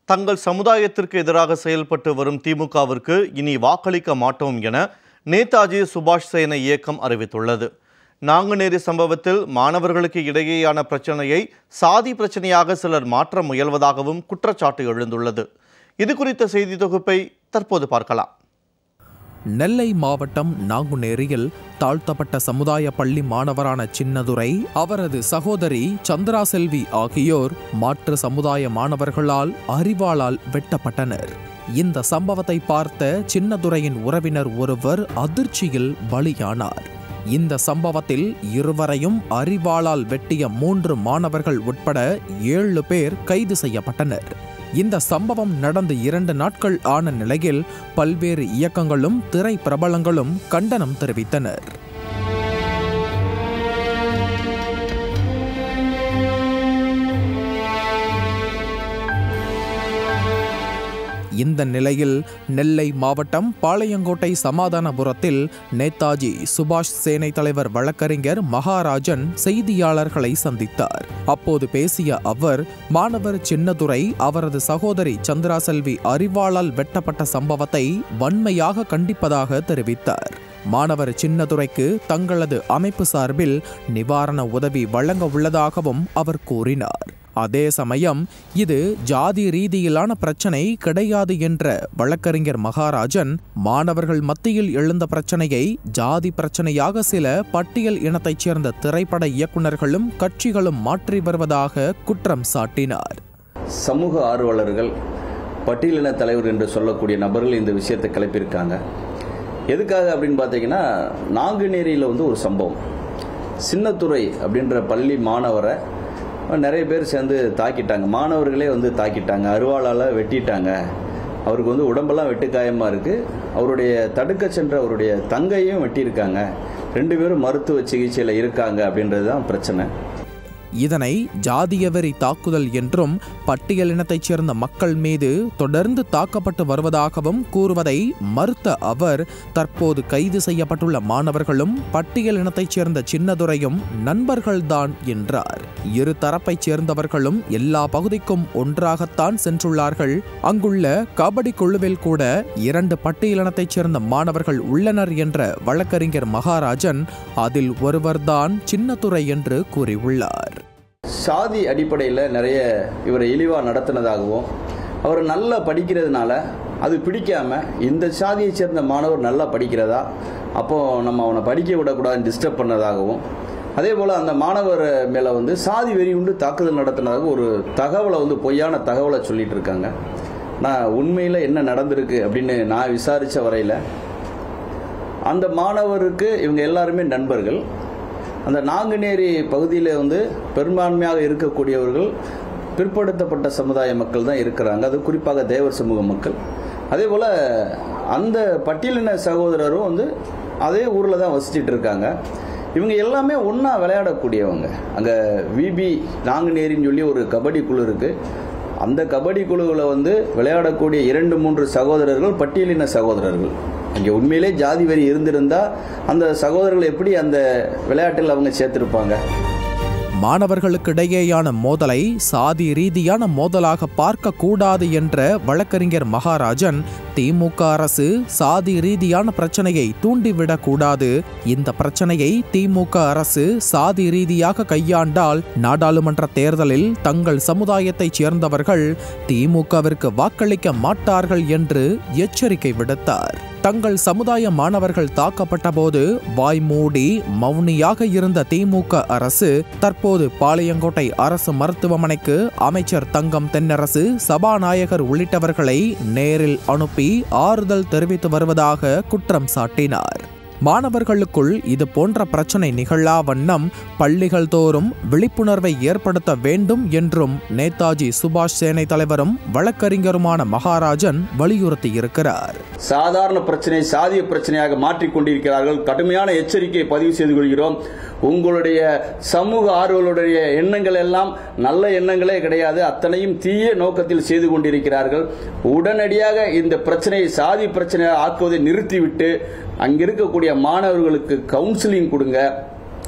தங்கள் சமுதாயத்திற்கு எதிராக செயல்பட்டு வரும் திமுகவிற்கு இனி வாக்களிக்க மாட்டோம் என நேதாஜி சுபாஷ் சேன இயக்கம் அறிவித்துள்ளது நாங்குநேரி சம்பவத்தில் மாணவர்களுக்கு இடையேயான பிரச்சனையை சாதி பிரச்சனையாக சிலர் மாற்ற முயல்வதாகவும் குற்றச்சாட்டு எழுந்துள்ளது இது குறித்த செய்தி தொகுப்பை தற்போது பார்க்கலாம் நெல்லை மாவட்டம் நாங்குநேரியில் தாழ்த்தப்பட்ட சமுதாய பள்ளி மாணவரான சின்னதுரை அவரது சகோதரி சந்திரா செல்வி ஆகியோர் மாற்று சமுதாய மாணவர்களால் அறிவாளால் வெட்டப்பட்டனர் இந்த சம்பவத்தை பார்த்த சின்னதுரையின் உறவினர் ஒருவர் அதிர்ச்சியில் பலியானார் இந்த சம்பவத்தில் இருவரையும் அறிவாளால் வெட்டிய மூன்று மாணவர்கள் உட்பட ஏழு பேர் கைது செய்யப்பட்டனர் இந்த சம்பவம் நடந்து இரண்டு நாட்கள் ஆன நிலையில் பல்வேறு இயக்கங்களும் திரை பிரபலங்களும் கண்டனம் தெரிவித்தனர் இந்த நிலையில் நெல்லை மாவட்டம் பாளையங்கோட்டை சமாதானபுரத்தில் நேதாஜி சுபாஷ் சேனை தலைவர் வழக்கறிஞர் மகாராஜன் செய்தியாளர்களை சந்தித்தார் அப்போது பேசிய அவர் மாணவர் சின்னதுரை அவரது சகோதரி சந்திரா செல்வி அறிவாளால் வெட்டப்பட்ட சம்பவத்தை வன்மையாக கண்டிப்பதாக தெரிவித்தார் மாணவர் சின்னதுரைக்கு தங்களது அமைப்பு சார்பில் நிவாரண உதவி வழங்க உள்ளதாகவும் அவர் கூறினார் அதே சமயம் இது ஜாதி ரீதியிலான பிரச்சனை கிடையாது என்ற வழக்கறிஞர் மகாராஜன் மாணவர்கள் மத்தியில் எழுந்த பிரச்சனையை ஜாதி பிரச்சனையாக சில பட்டியல் இனத்தைச் சேர்ந்த திரைப்பட இயக்குநர்களும் கட்சிகளும் மாற்றி வருவதாக குற்றம் சாட்டினார் சமூக ஆர்வலர்கள் பட்டியலின தலைவர் என்று சொல்லக்கூடிய நபர்கள் இந்த விஷயத்தை கிளப்பியிருக்காங்க எதுக்காக அப்படின்னு பார்த்தீங்கன்னா நாங்குநேரியில் வந்து ஒரு சம்பவம் சின்னத்துறை அப்படின்ற பள்ளி மாணவரை நிறைய பேர் சேர்ந்து தாக்கிட்டாங்க மாணவர்களே வந்து தாக்கிட்டாங்க அருவாளால் வெட்டிட்டாங்க அவருக்கு வந்து உடம்பெல்லாம் வெட்டுக்காயமாக இருக்குது அவருடைய தடுக்க சென்ற அவருடைய தங்கையும் வெட்டியிருக்காங்க ரெண்டு பேரும் மருத்துவ சிகிச்சையில் இருக்காங்க அப்படின்றது தான் பிரச்சனை இதனை ஜாதியவெறி தாக்குதல் என்றும் பட்டியலினத்தைச் சேர்ந்த மக்கள் மீது தொடர்ந்து தாக்கப்பட்டு வருவதாகவும் கூறுவதை மறுத்த அவர் தற்போது கைது செய்யப்பட்டுள்ள மாணவர்களும் பட்டியலினத்தைச் சேர்ந்த சின்னதுரையும் நண்பர்கள்தான் என்றார் இரு தரப்பைச் சேர்ந்தவர்களும் எல்லா பகுதிக்கும் ஒன்றாகத்தான் சென்றுள்ளார்கள் அங்குள்ள கபடி குழுவில் கூட இரண்டு பட்டியலினத்தைச் சேர்ந்த மாணவர்கள் உள்ளனர் என்ற வழக்கறிஞர் மகாராஜன் அதில் ஒருவர்தான் சின்னதுரை என்று கூறியுள்ளார் சாதி அடிப்படையில் நிறைய இவரை இழிவாக நடத்தினதாகவும் அவர் நல்லா படிக்கிறதுனால அது பிடிக்காம இந்த சாதியை சேர்ந்த மாணவர் நல்லா படிக்கிறதா அப்போ நம்ம அவனை படிக்க விடக்கூடாதுன்னு டிஸ்டர்ப் பண்ணதாகவும் அதே போல் அந்த மாணவர் மேலே வந்து சாதி வெறி உண்டு தாக்குதல் நடத்தினதாக ஒரு தகவலை வந்து பொய்யான தகவலை சொல்லிட்டு இருக்காங்க நான் உண்மையில் என்ன நடந்திருக்கு அப்படின்னு நான் விசாரித்த வரையில் அந்த மாணவருக்கு இவங்க எல்லாருமே நண்பர்கள் அந்த நாங்குநேரி பகுதியில் வந்து பெரும்பான்மையாக இருக்கக்கூடியவர்கள் பிற்படுத்தப்பட்ட சமுதாய மக்கள் தான் இருக்கிறாங்க அது குறிப்பாக தேவர் சமூக மக்கள் அதே போல் அந்த பட்டியலின சகோதரரும் வந்து அதே ஊரில் தான் வசிச்சிட்டு இருக்காங்க இவங்க எல்லாமே ஒன்றா விளையாடக்கூடியவங்க அங்கே விபி நாங்குநேரின்னு சொல்லி ஒரு கபடி குழு இருக்குது அந்த கபடி குழுவில் வந்து விளையாடக்கூடிய இரண்டு மூன்று சகோதரர்கள் பட்டியலின சகோதரர்கள் இங்கே உண்மையிலே ஜாதி வரி இருந்திருந்தா அந்த சகோதரர்கள் எப்படி அந்த விளையாட்டில் அவங்க சேர்த்திருப்பாங்க மாணவர்களுக்கிடையேயான மோதலை சாதி ரீதியான மோதலாக பார்க்க கூடாது என்ற வழக்கறிஞர் மகாராஜன் திமுக அரசு சாதி ரீதியான பிரச்சனையை தூண்டிவிடக் கூடாது இந்த பிரச்சனையை திமுக அரசு சாதி ரீதியாக கையாண்டால் நாடாளுமன்ற தேர்தலில் தங்கள் சமுதாயத்தைச் சேர்ந்தவர்கள் திமுகவிற்கு வாக்களிக்க மாட்டார்கள் என்று எச்சரிக்கை விடுத்தார் தங்கள் சமுதாய மாணவர்கள் தாக்கப்பட்டபோது வாய் மூடி மௌனியாக இருந்த திமுக அரசு தற்போது பாளையங்கோட்டை அரசு மருத்துவமனைக்கு அமைச்சர் தங்கம் தென்னரசு சபாநாயகர் உள்ளிட்டவர்களை நேரில் அனுப்பி ஆறுதல் தெரிவித்து வருவதாக குற்றம் சாட்டினார் மாணவர்களுக்குள் இது போன்ற பிரச்சனை நிகழா வண்ணம் பள்ளிகள் தோறும் விழிப்புணர்வை ஏற்படுத்த வேண்டும் என்றும் நேதாஜி சுபாஷ் சேனை தலைவரும் வழக்கறிஞருமான மகாராஜன் வலியுறுத்தியிருக்கிறார் சாதாரண பிரச்சனை சாதிய பிரச்சனையாக மாற்றிக் கொண்டிருக்கிறார்கள் கடுமையான எச்சரிக்கையை பதிவு செய்து கொள்கிறோம் உங்களுடைய சமூக ஆர்வலுடைய எண்ணங்கள் எல்லாம் நல்ல எண்ணங்களே கிடையாது அத்தனையும் தீய நோக்கத்தில் செய்து கொண்டிருக்கிறார்கள் உடனடியாக இந்த பிரச்சனையை சாதி பிரச்சனையாக ஆக்குவதை நிறுத்திவிட்டு அங்கிருக்கக்கூடிய மாணவர்களுக்கு கவுன்சிலிங் கொடுங்க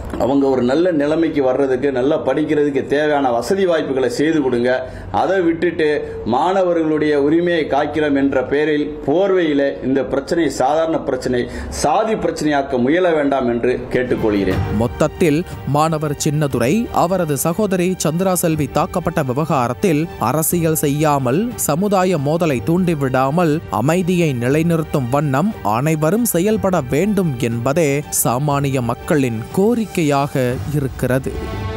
அவங்க ஒரு நல்ல நிலைமைக்கு வர்றதுக்கு நல்லா படிக்கிறதுக்கு தேவையான வசதி வாய்ப்புகளை செய்து கொடுங்க அதை விட்டுட்டு மாணவர்களுடைய உரிமையை காக்கிறோம் என்ற பெயரில் போர்வையில இந்த பிரச்சனை சாதாரண பிரச்சனை சாதி பிரச்சனையாக்க முயல வேண்டாம் என்று கேட்டுக்கொள்கிறேன் மொத்தத்தில் மாணவர் சின்னதுரை அவரது சகோதரி சந்திரா செல்வி தாக்கப்பட்ட விவகாரத்தில் அரசியல் செய்யாமல் சமுதாய மோதலை தூண்டிவிடாமல் அமைதியை நிலைநிறுத்தும் வண்ணம் அனைவரும் செயல்பட வேண்டும் என்பதே சாமானிய மக்களின் கோரிக்கையாக இருக்கிறது